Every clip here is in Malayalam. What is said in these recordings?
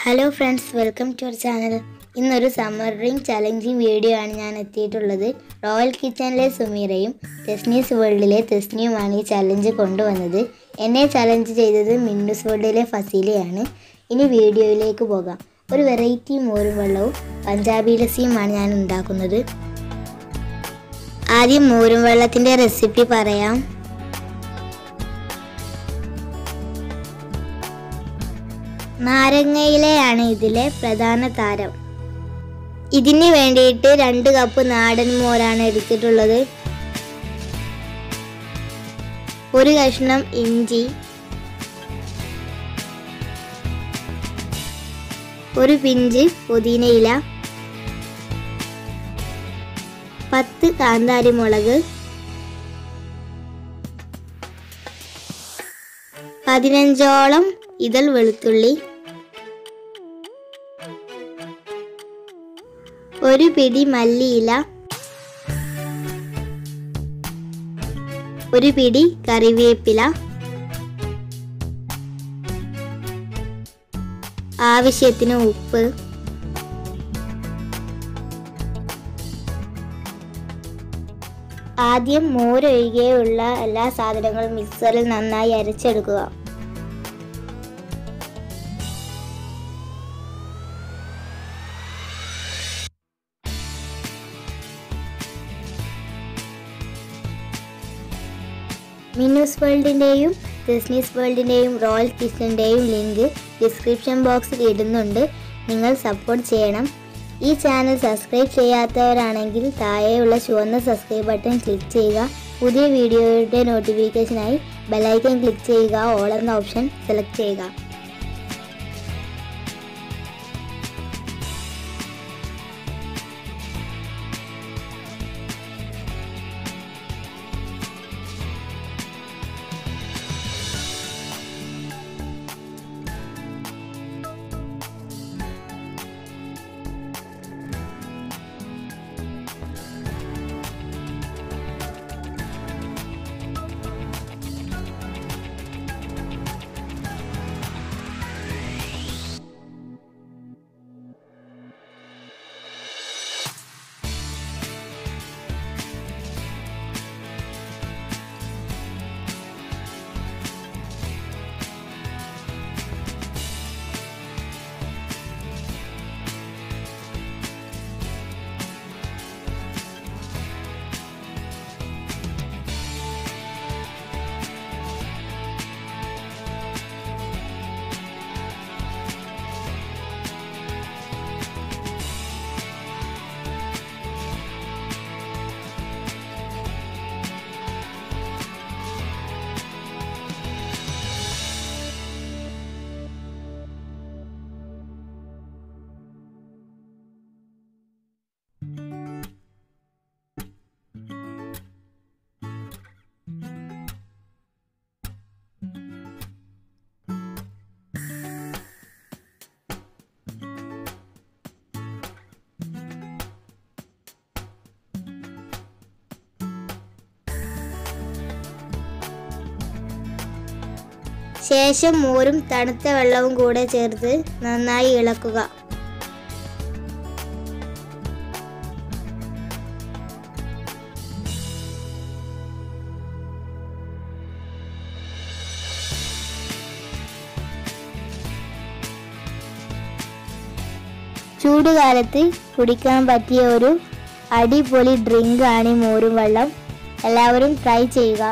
hello friends welcome to our channel ഇന്നൊരു സമ്മർ ഡ്രിങ്ക് ചലഞ്ചിങ് വീഡിയോ ആണ് ഞാൻ എത്തിയിട്ടുള്ളത് റോയൽ കിച്ചണിലെ സുമീറയും തെസ്നീസ് വേൾഡിലെ തെസ്നിയുമാണ് ഈ ചലഞ്ച് കൊണ്ടുവന്നത് എന്നെ ചലഞ്ച് ചെയ്തത് മിന്നൂസ് വേൾഡിലെ ഫസീലയാണ് ഇനി വീഡിയോയിലേക്ക് പോകാം ഒരു വെറൈറ്റി മോരും വെള്ളവും പഞ്ചാബി ലസ്സിയുമാണ് ഞാൻ ഉണ്ടാക്കുന്നത് ആദ്യം മോരും വെള്ളത്തിൻ്റെ റെസിപ്പി പറയാം നാരങ്ങയിലയാണ് ഇതിലെ പ്രധാന താരം ഇതിന് വേണ്ടിയിട്ട് രണ്ട് കപ്പ് നാടൻ മോരാണ് എടുത്തിട്ടുള്ളത് ഒരു കഷ്ണം ഇഞ്ചി ഒരു പിഞ്ച് പുതിനയില പത്ത് കാന്താരി മുളക് പതിനഞ്ചോളം ഇതൾ വെളുത്തുള്ളി ഒരു പിടി മല്ലിയില ഒരു പിടി കറിവേപ്പില ആവശ്യത്തിന് ഉപ്പ് ആദ്യം മോരൊഴികെയുള്ള എല്ലാ സാധനങ്ങളും മിക്സറിൽ നന്നായി അരച്ചെടുക്കുക മിന്നൂസ് വേൾഡിൻ്റെയും ഡിസ്നീസ് വേൾഡിൻ്റെയും റോയൽ കിച്ചൻ്റെയും ലിങ്ക് ഡിസ്ക്രിപ്ഷൻ ബോക്സിൽ ഇടുന്നുണ്ട് നിങ്ങൾ സപ്പോർട്ട് ചെയ്യണം ഈ ചാനൽ സബ്സ്ക്രൈബ് ചെയ്യാത്തവരാണെങ്കിൽ താഴെയുള്ള ചുവന്ന സബ്സ്ക്രൈബ് ബട്ടൺ ക്ലിക്ക് ചെയ്യുക പുതിയ വീഡിയോയുടെ നോട്ടിഫിക്കേഷനായി ബെലൈക്കൺ ക്ലിക്ക് ചെയ്യുക ഓൾ എന്ന ഓപ്ഷൻ സെലക്ട് ചെയ്യുക ശേഷം മോരും തണുത്ത വെള്ളവും കൂടെ ചേർത്ത് നന്നായി ഇളക്കുക ചൂടുകാലത്ത് കുടിക്കാൻ പറ്റിയ ഒരു അടിപൊളി ഡ്രിങ്ക് ആണ് ഈ മോരും വെള്ളം എല്ലാവരും ട്രൈ ചെയ്യുക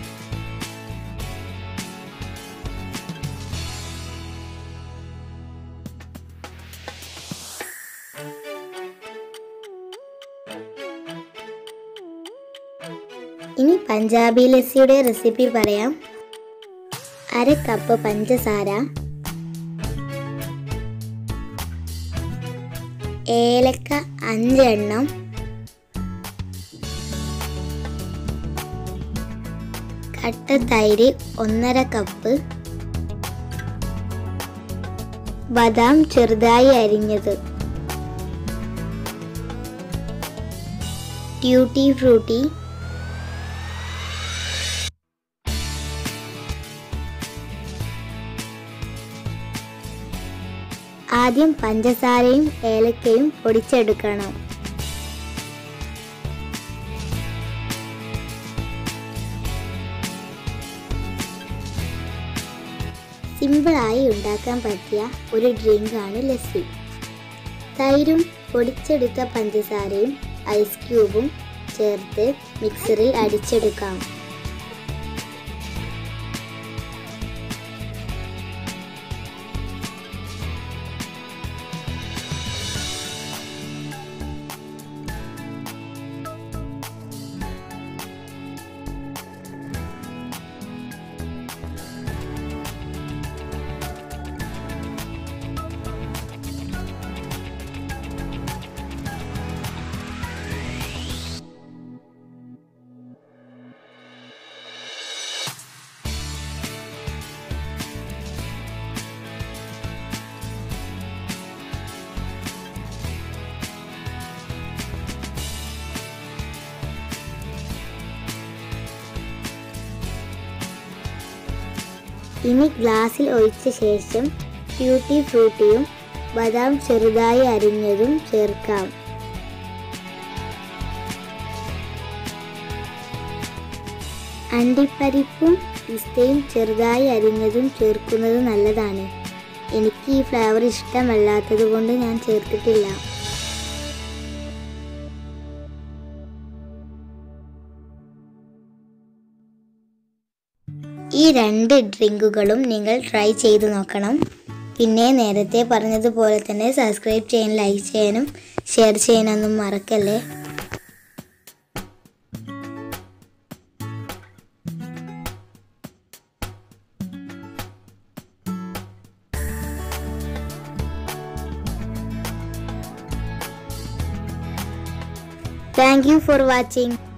ഇനി പഞ്ചാബി ലസ്സിയുടെ റെസിപ്പി പറയാം അര കപ്പ് പഞ്ചസാര ഏലക്ക അഞ്ചെണ്ണം കട്ട തൈര് ഒന്നര കപ്പ് ബദാം ചെറുതായി അരിഞ്ഞത് ട്യൂട്ടി ഫ്രൂട്ടി ആദ്യം പഞ്ചസാരയും ഏലക്കയും പൊടിച്ചെടുക്കണം സിമ്പിളായി ഉണ്ടാക്കാൻ പറ്റിയ ഒരു ഡ്രിങ്കാണ് ലസ്സി തൈരും പൊടിച്ചെടുത്ത പഞ്ചസാരയും ഐസ് ക്യൂബും ചേർത്ത് മിക്സറിൽ അടിച്ചെടുക്കാം ഇനി ഗ്ലാസ്സിൽ ഒഴിച്ച ശേഷം ട്യൂട്ടി ഫ്രൂട്ടിയും ബദാം ചെറുതായി അരിഞ്ഞതും ചേർക്കാം അണ്ടിപ്പരിപ്പും പിസ്തയും ചെറുതായി അരിഞ്ഞതും ചേർക്കുന്നത് നല്ലതാണ് എനിക്ക് ഈ ഫ്ലേവർ ഇഷ്ടമല്ലാത്തത് കൊണ്ട് ഞാൻ ചേർത്തിട്ടില്ല ഈ രണ്ട് ഡ്രിങ്കുകളും നിങ്ങൾ ട്രൈ ചെയ്തു നോക്കണം പിന്നെ നേരത്തെ പറഞ്ഞതുപോലെ തന്നെ സബ്സ്ക്രൈബ് ചെയ്യാൻ ലൈക്ക് ചെയ്യാനും ഷെയർ ചെയ്യാനൊന്നും മറക്കല്ലേ താങ്ക് യു ഫോർ വാച്ചിങ്